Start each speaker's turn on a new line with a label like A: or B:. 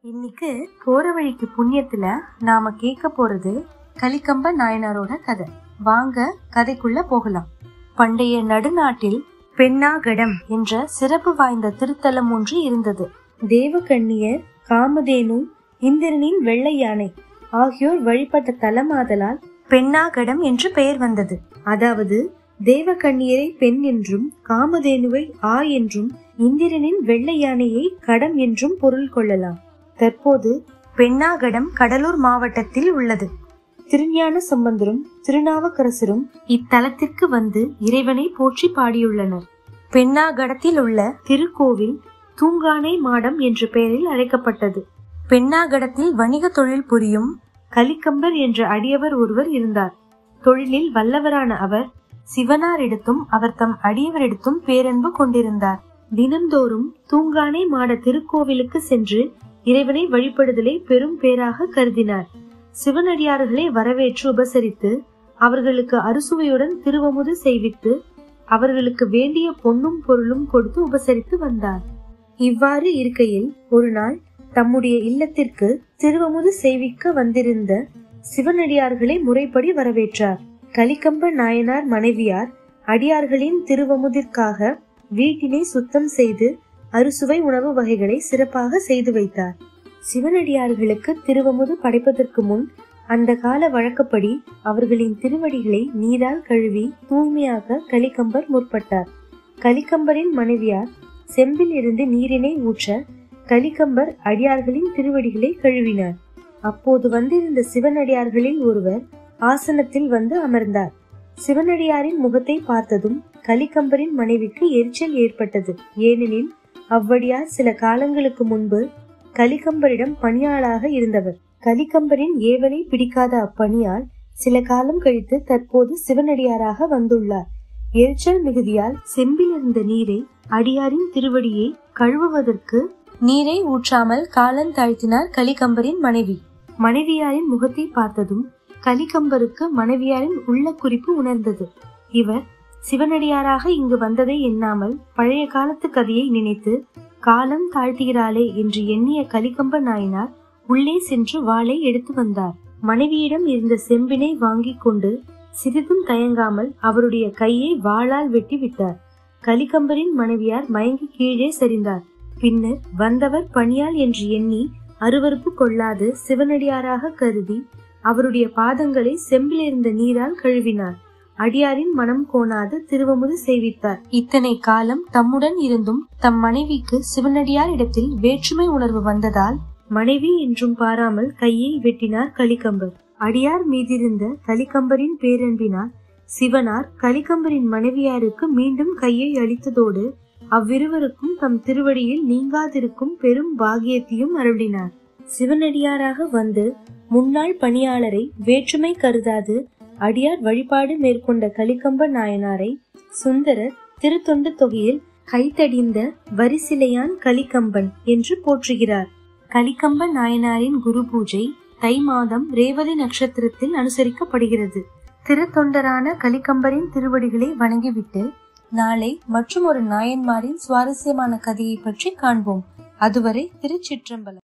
A: இன்னைக்கு போற வழிக்கு புண்ணியத்துல நாம கேட்க போறது கலிக்கம்ப நாயனாரோட கதை வாங்க கதைக்குள்ள போகலாம் பண்டைய நடுநாட்டில் பெண்ணாகடம் என்ற சிறப்பு வாய்ந்த திருத்தலம் ஒன்று இருந்தது தேவகண்ணியர் காமதேனு இந்திரனின் வெள்ளை யானை ஆகியோர் வழிபட்ட தலமாதலால் பெண்ணாகடம் என்று பெயர் வந்தது அதாவது தேவகண்ணியரை பெண் என்றும் காமதேனுவை ஆ என்றும் இந்திரனின் வெள்ளை யானையை கடம் என்றும் பொருள் கொள்ளலாம் தற்போது பெண்ணாகடம் கடலூர் மாவட்டத்தில் உள்ளது திருஞான சம்பந்தரும் திருநாவுக்கரசரும் இத்தலத்திற்கு வந்து இறைவனை போற்றி பாடியுள்ளனர் பெண்ணாகடத்தில் உள்ள திருக்கோவில் தூங்கானை மாடம் என்ற பெயரில் அழைக்கப்பட்டது பெண்ணாகடத்தில் வணிக தொழில் புரியும் கலிக்கம்பர் என்ற அடியவர் ஒருவர் இருந்தார் தொழிலில் வல்லவரான அவர் சிவனாரிடத்தும் அவர் தம் அடியவரிடத்தும் பேரன்பு கொண்டிருந்தார் தினந்தோறும் தூங்கானை மாட திருக்கோவிலுக்கு சென்று இறைவனை வழிபடுதலை பெரும் பேராக கருதினார் சிவனடியார்களை வரவேற்று உபசரித்து அவர்களுக்கு அறுசுவையுடன் திருவமுது செய்வித்து அவர்களுக்கு வேண்டிய பொன்னும் பொருளும் கொடுத்து உபசரித்து வந்தார் இவ்வாறு இருக்கையில் ஒரு நாள் தம்முடைய இல்லத்திற்கு திருவமுது செய்விக்க வந்திருந்த சிவனடியார்களை முறைப்படி வரவேற்றார் கலிக்கம்ப நாயனார் மனைவியார் அடியார்களின் திருவமுதிற்காக வீட்டினை சுத்தம் செய்து அறுசுவை உணவு வகைகளை சிறப்பாக செய்து வைத்தார் சிவனடியார்களுக்கு திருவமுது படைப்பதற்கு முன் அந்த கால வழக்கப்படி அவர்களின் திருவடிகளை நீரால் கழுவி தூய்மையாக கலிக்கம்பர் முற்பட்டார் கலிக்கம்பரின் மனைவியார் செம்பில் இருந்து நீரினை ஊற்ற கலிக்கம்பர் அடியார்களின் திருவடிகளை கழுவினார் அப்போது வந்திருந்த சிவனடியார்களில் ஒருவர் ஆசனத்தில் வந்து அமர்ந்தார் சிவனடியாரின் முகத்தை பார்த்ததும் கலிக்கம்பரின் மனைவிக்கு எரிச்சல் ஏற்பட்டது ஏனெனில் அவ்வடியார் சில காலங்களுக்கு முன்பு கலிக்கம்பரிடம் பணியாளாக இருந்தவர் கலிக்கம்பரின் ஏவலை பிடிக்காத அப்பணியால் சில காலம் கழித்து தற்போது சிவனடியாராக வந்துள்ளார் எரிச்சல் மிகுதியால் செம்பில் இருந்த நீரை அடியாரின் திருவடியை கழுவுவதற்கு நீரை ஊற்றாமல் காலம் தாழ்த்தினார் கலிக்கம்பரின் மனைவி மனைவியாரின் முகத்தை பார்த்ததும் கலிக்கம்பருக்கு மனைவியாரின் உள்ள குறிப்பு உணர்ந்தது இவர் சிவனடியாராக இங்கு வந்ததை எண்ணாமல் பழைய காலத்து கதையை நினைத்து காலம் தாழ்த்துகிறாளே என்று எண்ணிய கலிக்கம்ப நாயனார் உள்ளே சென்று வாளை எடுத்து வந்தார் மனைவியிடம் இருந்த செம்பினை வாங்கிக் கொண்டு சிறிதும் தயங்காமல் அவருடைய கையை வாளால் வெட்டி விட்டார் கலிக்கம்பரின் மனைவியார் மயங்கி கீழே சரிந்தார் பின்னர் வந்தவர் பணியால் என்று எண்ணி அருவறுப்பு கொள்ளாது சிவனடியாராக கருதி அவருடைய பாதங்களை செம்பில் இருந்த நீரால் கழுவினார் அடியாரின் மனம் கோணாது திருவமுது செய்வித்தார் இத்தனை காலம் தம்முடன் இருந்தும் தம் மனைவிக்கு சிவனடியார் இடத்தில் வேற்றுமை உணர்வு வந்ததால் மனைவி என்றும் பாராமல் கையை வெட்டினார் கலிக்கம்பர் அடியார் மீதிருந்த கலிக்கம்பரின் பேரன்பினால் சிவனார் கலிக்கம்பரின் மனைவியாருக்கு மீண்டும் கையை அளித்ததோடு அவ்விருவருக்கும் தம் திருவடியில் நீங்காதிருக்கும் பெரும் பாகியத்தையும் அருளினார் சிவனடியாராக வந்து முன்னாள் பணியாளரை வேற்றுமை கருதாது அடியார் வழிபாடு மேற்கொண்ட கலிக்கம்ப நாயனாரை சுந்தரர் திருத்தொண்டு தொகையில் கைத்தடிந்த வரிசிலையான் கலிக்கம்பன் என்று போற்றுகிறார் கலிக்கம்ப நாயனாரின் குரு பூஜை தை மாதம் ரேவதி நட்சத்திரத்தில் அனுசரிக்கப்படுகிறது திருத்தொண்டரான கலிக்கம்பரின் திருவடிகளை வணங்கிவிட்டு நாளை மற்றும் ஒரு நாயன்மாரின் சுவாரஸ்யமான கதையை பற்றி காண்போம் அதுவரை திருச்சிற்றம்பலம்